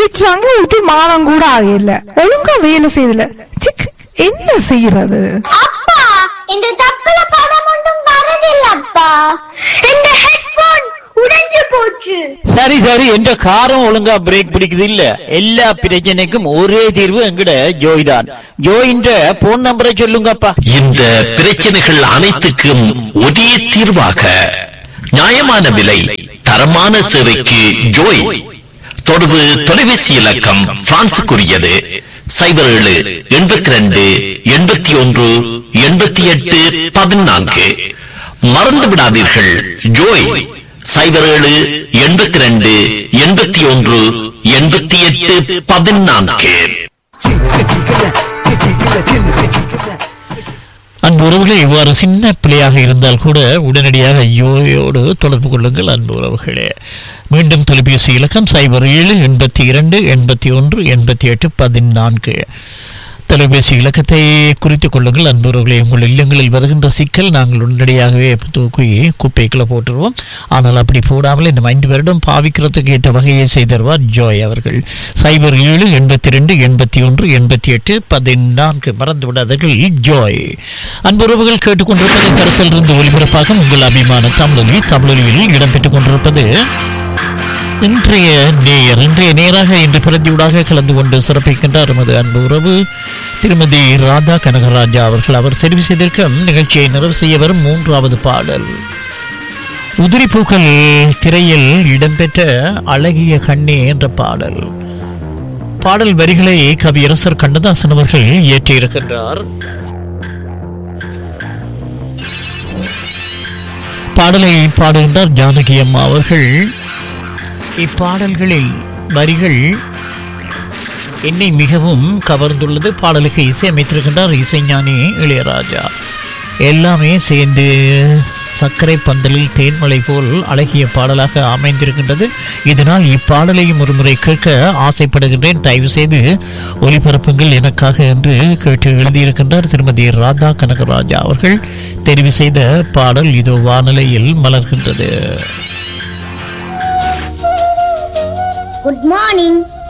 இருக்கிறாங்க ஒரு மாதம் கூட ஆகல ஒழுங்கா வேலை செய்யல சிக் என்ன செய்யறது அப்பா இந்த தப்புல படம் ஒன்றும் வரதில்லப்பா இந்த ஹெட்போன் உடைஞ்சு போச்சு சரி சரி என்ற காரம் ஒழுங்கா பிரேக் பிடிக்குது இல்ல எல்லா பிரச்சனைக்கும் ஒரே தீர்வு எங்கட ஜோய் தான் ஜோயின்ற போன் நம்பரை சொல்லுங்கப்பா இந்த பிரச்சனைகள் அனைத்துக்கும் ஒரே தீர்வாக நியாயமான விலை தரமான சேவைக்கு ஜோய் தொடர்பு தொலைபேசி இலக்கம் பிரான்சுக்குரியது சைபர் ஏழு எண்பத்தி ரெண்டு எண்பத்தி ஒன்று எண்பத்தி எட்டு பதினான்கு மறந்து விடாதீர்கள் ஜோய் சைபர் ஏழு எண்பத்தி ரெண்டு எண்பத்தி ஒன்று எண்பத்தி எட்டு பதினான்கு அன்பு உறவுகளே இவ்வாறு சின்ன பிள்ளையாக இருந்தால் கூட உடனடியாக யோயோடு தொடர்பு கொள்ளுங்கள் அன்பு உறவுகளே மீண்டும் தொலைபேசி இலக்கம் சைபர் ஏழு எண்பத்தி இரண்டு எண்பத்தி ஒன்று எண்பத்தி எட்டு பதினான்கு தொலைபேசி இலக்கத்தை குறித்துக் கொள்ளுங்கள் அன்புறவர்களே உங்கள் இல்லங்களில் வருகின்ற சிக்கல் நாங்கள் உடனடியாகவே தூக்கி குப்பைக்குள்ள போட்டுருவோம் ஆனால் அப்படி போடாமல் இந்த ஐந்து வருடம் பாவிக்கிறதுக்கு ஏற்ற வகையை செய்தருவார் ஜோய் அவர்கள் சைபர் ஏழு எண்பத்தி ரெண்டு எண்பத்தி ஒன்று எண்பத்தி எட்டு பதினான்கு மறந்து விடாதீர்கள் ஜோய் அன்புறவுகள் கேட்டுக்கொண்டிருப்பது கரசிலிருந்து ஒலிபரப்பாக உங்கள் அபிமான தமிழொலி தமிழொலியில் இடம்பெற்றுக் கொண்டிருப்பது இன்றைய நேயர் இன்றைய நேராக இன்று பிரதியூடாக கலந்து கொண்டு சிறப்பிக்கின்றார் எமது அன்பு உறவு திருமதி ராதா கனகராஜா அவர்கள் அவர் தெரிவு செய்திருக்கும் நிகழ்ச்சியை நிறைவு செய்ய வரும் மூன்றாவது பாடல் உதிரிப்பூக்கள் திரையில் இடம்பெற்ற அழகிய கண்ணே என்ற பாடல் பாடல் வரிகளை கவியரசர் கண்ணதாசன் அவர்கள் இயற்றியிருக்கின்றார் பாடலை பாடுகின்றார் ஜானகி அம்மா அவர்கள் இப்பாடல்களில் வரிகள் என்னை மிகவும் கவர்ந்துள்ளது பாடலுக்கு இசையமைத்திருக்கின்றார் இசைஞானி இளையராஜா எல்லாமே சேர்ந்து சர்க்கரை பந்தலில் தேன்மலை போல் அழகிய பாடலாக அமைந்திருக்கின்றது இதனால் இப்பாடலையும் ஒரு முறை கேட்க ஆசைப்படுகின்றேன் தயவு செய்து ஒளிபரப்புங்கள் எனக்காக என்று கேட்டு எழுதியிருக்கின்றார் திருமதி ராதா கனகராஜா அவர்கள் தெரிவு செய்த பாடல் இதோ வானிலையில் மலர்கின்றது குட் மார்னிங்